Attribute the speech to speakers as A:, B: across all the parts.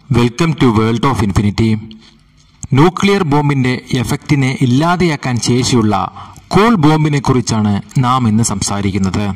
A: welcome to world of infinity nuclear ബോംബിന്റെ എഫക്റ്റിനെ ഇല്ലാതെയാക്കാൻ ശേഷിയുള്ള കൂൾ ബോംബിനെ കുറിച്ചാണ് നാം ഇന്ന് സംസാരിക്കുന്നത്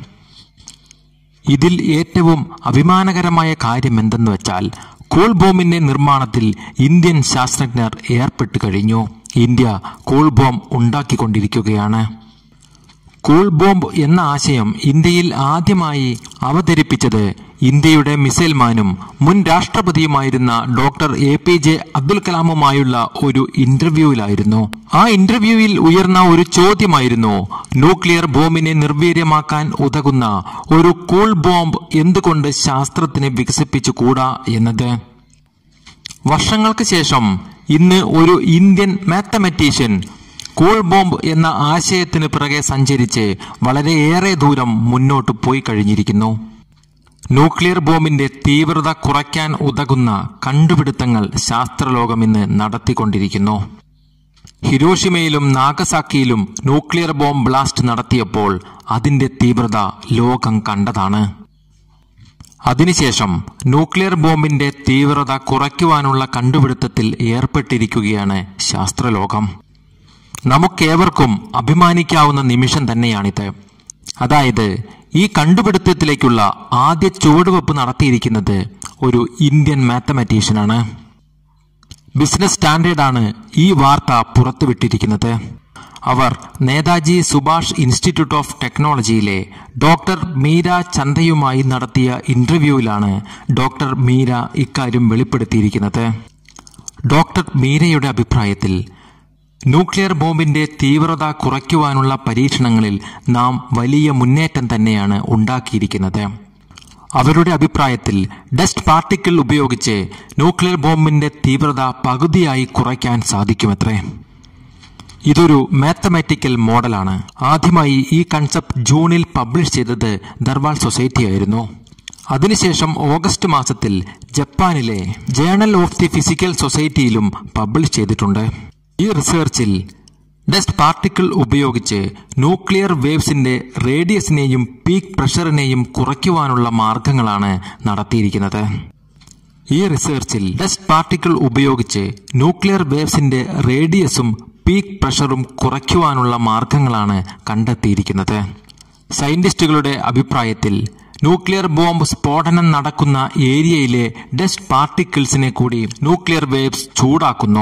A: ഇതിൽ ഏറ്റവും അഭിമാനകരമായ കാര്യം എന്തെന്ന് വെച്ചാൽ കൂൾ ബോംബിന്റെ നിർമ്മാണത്തിൽ ഇന്ത്യൻ ശാസ്ത്രജ്ഞർ ഏർപ്പെട്ടു കഴിഞ്ഞു ഇന്ത്യ കൂൾ ബോംബ് ഉണ്ടാക്കിക്കൊണ്ടിരിക്കുകയാണ് കൂൾ ബോംബ് എന്ന ആശയം ഇന്ത്യയിൽ ആദ്യമായി അവതരിപ്പിച്ചത് ഇന്ത്യയുടെ മിസൈൽ മാനും മുൻ രാഷ്ട്രപതിയുമായിരുന്ന doctor A P J Abdul കലാമുമായുള്ള ഒരു ഇന്റർവ്യൂവിലായിരുന്നു ആ ഇന്റർവ്യൂവിൽ ഉയർന്ന ഒരു ചോദ്യമായിരുന്നു ന്യൂക്ലിയർ ബോംബിനെ നിർവീര്യമാക്കാൻ ഉതകുന്ന ഒരു കൂൾ ബോംബ് എന്തുകൊണ്ട് ശാസ്ത്രത്തിന് വികസിപ്പിച്ചുകൂടാ എന്നത് വർഷങ്ങൾക്ക് ശേഷം ഇന്ന് ഒരു ഇന്ത്യൻ മാത്തമാറ്റീഷ്യൻ കൂൾ ബോംബ് എന്ന ആശയത്തിന് പിറകെ സഞ്ചരിച്ച് വളരെയേറെ ദൂരം മുന്നോട്ട് പോയി കഴിഞ്ഞിരിക്കുന്നു ന്യൂക്ലിയർ ബോംബിന്റെ തീവ്രത കുറയ്ക്കാൻ ഉതകുന്ന കണ്ടുപിടുത്തങ്ങൾ ശാസ്ത്രലോകം ഇന്ന് നടത്തിക്കൊണ്ടിരിക്കുന്നു ഹിരോഷിമയിലും നാഗസാക്കിയിലും ന്യൂക്ലിയർ ബോംബ് ബ്ലാസ്റ്റ് നടത്തിയപ്പോൾ അതിന്റെ തീവ്രത ലോകം കണ്ടതാണ് അതിനുശേഷം ന്യൂക്ലിയർ ബോംബിന്റെ തീവ്രത കുറയ്ക്കുവാനുള്ള കണ്ടുപിടുത്തത്തിൽ ഏർപ്പെട്ടിരിക്കുകയാണ് ശാസ്ത്രലോകം നമുക്കേവർക്കും അഭിമാനിക്കാവുന്ന നിമിഷം തന്നെയാണിത് അതായത് ഈ കണ്ടുപിടുത്തത്തിലേക്കുള്ള ആദ്യ ചുവടുവെപ്പ് നടത്തിയിരിക്കുന്നത് ഒരു ഇന്ത്യൻ മാത്തമാറ്റീഷ്യനാണ് ബിസിനസ് സ്റ്റാൻഡേർഡാണ് ഈ വാർത്ത പുറത്തുവിട്ടിരിക്കുന്നത് അവർ നേതാജി സുഭാഷ് ഇൻസ്റ്റിറ്റ്യൂട്ട് ഓഫ് ടെക്നോളജിയിലെ ഡോക്ടർ മീര ചന്ദയുമായി നടത്തിയ ഇന്റർവ്യൂവിലാണ് ഡോക്ടർ മീര ഇക്കാര്യം വെളിപ്പെടുത്തിയിരിക്കുന്നത് ഡോക്ടർ മീരയുടെ അഭിപ്രായത്തിൽ ന്യൂക്ലിയർ ബോംബിന്റെ തീവ്രത കുറയ്ക്കുവാനുള്ള പരീക്ഷണങ്ങളിൽ നാം വലിയ മുന്നേറ്റം തന്നെയാണ് ഉണ്ടാക്കിയിരിക്കുന്നത് അവരുടെ അഭിപ്രായത്തിൽ ഡസ്റ്റ് പാർട്ടിക്കിൾ ഉപയോഗിച്ച് ന്യൂക്ലിയർ ബോംബിന്റെ തീവ്രത പകുതിയായി കുറയ്ക്കാൻ സാധിക്കുമത്രേ ഇതൊരു മാത്തമാറ്റിക്കൽ മോഡലാണ് ആദ്യമായി ഈ കൺസെപ്റ്റ് ജൂണിൽ പബ്ലിഷ് ചെയ്തത് ദർവാൾ സൊസൈറ്റി ആയിരുന്നു അതിനുശേഷം ഓഗസ്റ്റ് മാസത്തിൽ ജപ്പാനിലെ ജേണൽ ഓഫ് ദി ഫിസിക്കൽ സൊസൈറ്റിയിലും പബ്ലിഷ് ചെയ്തിട്ടുണ്ട് ഈ റിസർച്ചിൽ ഡസ്റ്റ് പാർട്ടിക്കിൾ ഉപയോഗിച്ച് ന്യൂക്ലിയർ വേവ്സിന്റെ റേഡിയസിനെയും പീക്ക് പ്രഷറിനെയും കുറയ്ക്കുവാനുള്ള മാർഗങ്ങളാണ് നടത്തിയിരിക്കുന്നത് ഈ റിസർച്ചിൽ ഡസ്റ്റ് പാർട്ടിക്കിൾ ഉപയോഗിച്ച് ന്യൂക്ലിയർ വേവ്സിന്റെ റേഡിയസും പീക്ക് പ്രഷറും കുറയ്ക്കുവാനുള്ള മാർഗങ്ങളാണ് കണ്ടെത്തിയിരിക്കുന്നത് സയന്റിസ്റ്റുകളുടെ അഭിപ്രായത്തിൽ ന്യൂക്ലിയർ ബോംബ് സ്ഫോടനം നടക്കുന്ന ഏരിയയിലെ ഡസ്റ്റ് പാർട്ടിക്കിൾസിനെ കൂടി ന്യൂക്ലിയർ വേവ്സ് ചൂടാക്കുന്നു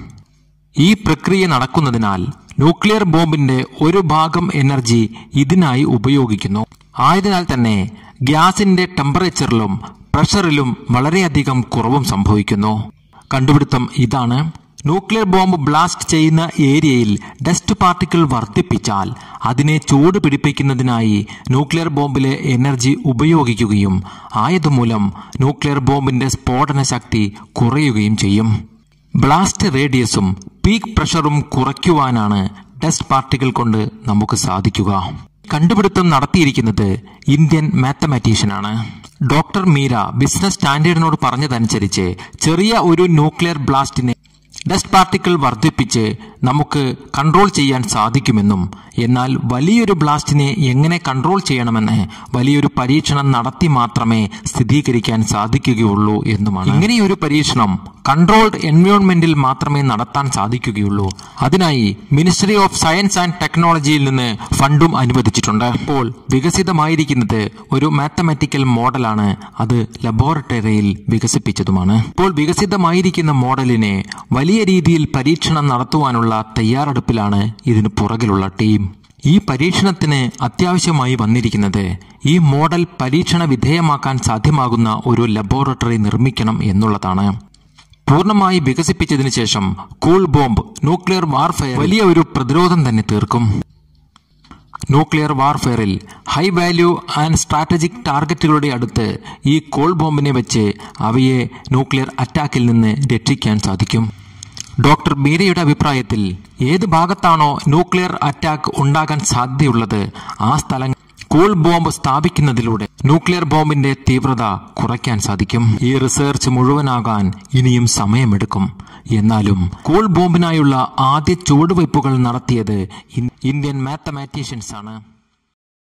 A: ഈ പ്രക്രിയ നടക്കുന്നതിനാൽ ന്യൂക്ലിയർ ബോംബിന്റെ ഒരു ഭാഗം എനർജി ഇതിനായി ഉപയോഗിക്കുന്നു ആയതിനാൽ തന്നെ ഗ്യാസിന്റെ ടെമ്പറേച്ചറിലും പ്രഷറിലും വളരെയധികം കുറവും സംഭവിക്കുന്നു കണ്ടുപിടുത്തം ഇതാണ് ന്യൂക്ലിയർ ബോംബ് ബ്ലാസ്റ്റ് ചെയ്യുന്ന ഏരിയയിൽ ഡസ്റ്റ് പാർട്ടിക്കിൾ വർദ്ധിപ്പിച്ചാൽ അതിനെ ചൂട് പിടിപ്പിക്കുന്നതിനായി ന്യൂക്ലിയർ ബോംബിലെ എനർജി ഉപയോഗിക്കുകയും ആയതുമൂലം ന്യൂക്ലിയർ ബോംബിന്റെ സ്ഫോടന ശക്തി കുറയുകയും ചെയ്യും ബ്ലാസ്റ്റ് റേഡിയസും പീക്ക് പ്രഷറും കുറയ്ക്കുവാനാണ് ഡസ്റ്റ് പാർട്ടിക്കിൾ കൊണ്ട് നമുക്ക് സാധിക്കുക കണ്ടുപിടുത്തം നടത്തിയിരിക്കുന്നത് ഇന്ത്യൻ മാത്തമാറ്റീഷ്യനാണ് ഡോക്ടർ മീര ബിസിനസ് സ്റ്റാൻഡേർഡിനോട് പറഞ്ഞതനുസരിച്ച് ചെറിയ ഒരു ന്യൂക്ലിയർ ബ്ലാസ്റ്റിനെ ഡസ്റ്റ് പാർട്ടിക്കിൾ വർദ്ധിപ്പിച്ച് നമുക്ക് കൺട്രോൾ ചെയ്യാൻ സാധിക്കുമെന്നും എന്നാൽ വലിയൊരു ബ്ലാസ്റ്റിനെ എങ്ങനെ കൺട്രോൾ ചെയ്യണമെന്ന് വലിയൊരു പരീക്ഷണം നടത്തി മാത്രമേ സ്ഥിരീകരിക്കാൻ സാധിക്കുകയുള്ളൂ എന്നുമാണ് ഇങ്ങനെയൊരു പരീക്ഷണം കൺട്രോൾഡ് എൻവയോൺമെന്റിൽ മാത്രമേ നടത്താൻ സാധിക്കുകയുള്ളൂ അതിനായി മിനിസ്ട്രി ഓഫ് സയൻസ് ആൻഡ് ടെക്നോളജിയിൽ നിന്ന് ഫണ്ടും അനുവദിച്ചിട്ടുണ്ട് ഇപ്പോൾ വികസിതമായിരിക്കുന്നത് ഒരു മാത്തമാറ്റിക്കൽ മോഡലാണ് അത് ലബോറട്ടറിയിൽ വികസിപ്പിച്ചതുമാണ് ഇപ്പോൾ വികസിതമായിരിക്കുന്ന മോഡലിനെ വലിയ രീതിയിൽ പരീക്ഷണം നടത്തുവാനുള്ള തയ്യാറെടുപ്പിലാണ് ഇതിനു പുറകിലുള്ള ടീം ഈ പരീക്ഷണത്തിന് അത്യാവശ്യമായി വന്നിരിക്കുന്നത് ഈ മോഡൽ പരീക്ഷണ വിധേയമാക്കാൻ സാധ്യമാകുന്ന ഒരു ലബോറട്ടറി നിർമ്മിക്കണം എന്നുള്ളതാണ് പൂർണ്ണമായി വികസിപ്പിച്ചതിനു ശേഷം കൂൾ ബോംബ് ന്യൂക്ലിയർ വാർഫെയർ വലിയ ഒരു പ്രതിരോധം തന്നെ തീർക്കും ന്യൂക്ലിയർ വാർഫെയറിൽ ഹൈ വാല്യൂ ആൻഡ് സ്ട്രാറ്റജിക് ടാർഗറ്റുകളുടെ അടുത്ത് ഈ കോൾ ബോംബിനെ വെച്ച് അവയെ ന്യൂക്ലിയർ അറ്റാക്കിൽ നിന്ന് രക്ഷിക്കാൻ സാധിക്കും ഡോക്ടർ മീരയുടെ അഭിപ്രായത്തിൽ ഏത് ഭാഗത്താണോ ന്യൂക്ലിയർ അറ്റാക്ക് ഉണ്ടാകാൻ സാധ്യതയുള്ളത് ആ സ്ഥലങ്ങൾ കൂൾ ബോംബ് സ്ഥാപിക്കുന്നതിലൂടെ ന്യൂക്ലിയർ ബോംബിന്റെ തീവ്രത കുറയ്ക്കാൻ സാധിക്കും ഈ റിസർച്ച് മുഴുവനാകാൻ ഇനിയും സമയമെടുക്കും എന്നാലും കൂൾ ബോംബിനായുള്ള ആദ്യ ചുവടുവയ്പ്പുകൾ നടത്തിയത് ഇന്ത്യൻ മാത്തമാറ്റീഷ്യൻസ് ആണ്